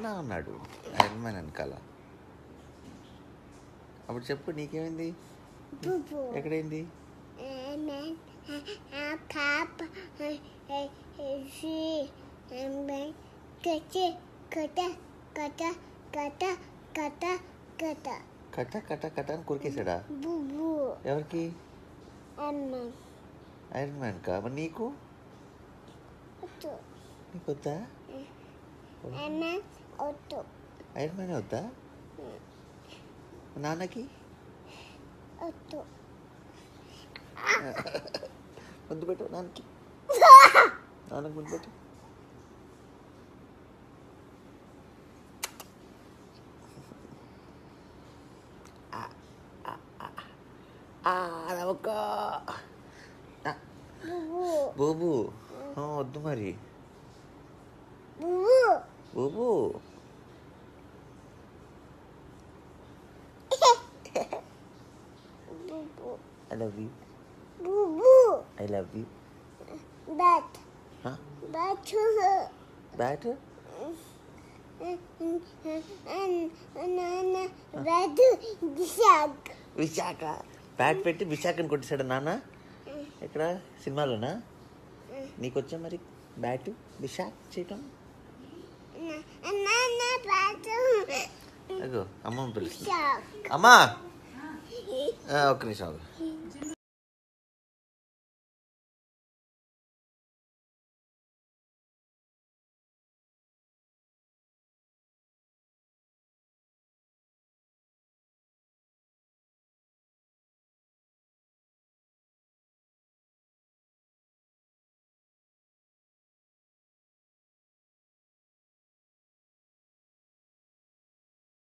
నాన్న అన్నాడు iron man వెనకాల అప్పుడు చెప్పు నీకేమైంది Bubu. ఎక్కడైంది And then a cup, she, and then kata, kata, kata, kata, kata, kata. కట్ట కట్ట కట్ట అని కొరికేసాడా Bubu. ఎవరికి And then, ఐరన్ మ్యాన్ కా మరి నీకు Otto. నీకు వద్దా And then, Otto. Iron Man వద్దా నాన్నకి Otto. ముందు పెట్టు నాన్నకి నాన్నకి ముందు పెట్టు నమ్మక Bubu. బూబు ఆ, వద్దు మరి Bubu. Bubu Bubu. I love you Bubu. I love you Bat. Huh? Bat to her. Bat Bat Shark. Visakha bat పెట్టి విశాఖని కొట్టేశాడు నాన్న ఎక్కడ సినిమాలోనా నీకు వచ్చా మరి బ్యాట్ విశాఖ చేయటం Nana Bat అగో అమ్మమ్మ పిలుస్తుంది Shark. అమ్మా ఆ, ఒక్క నిమిషం ఆగు.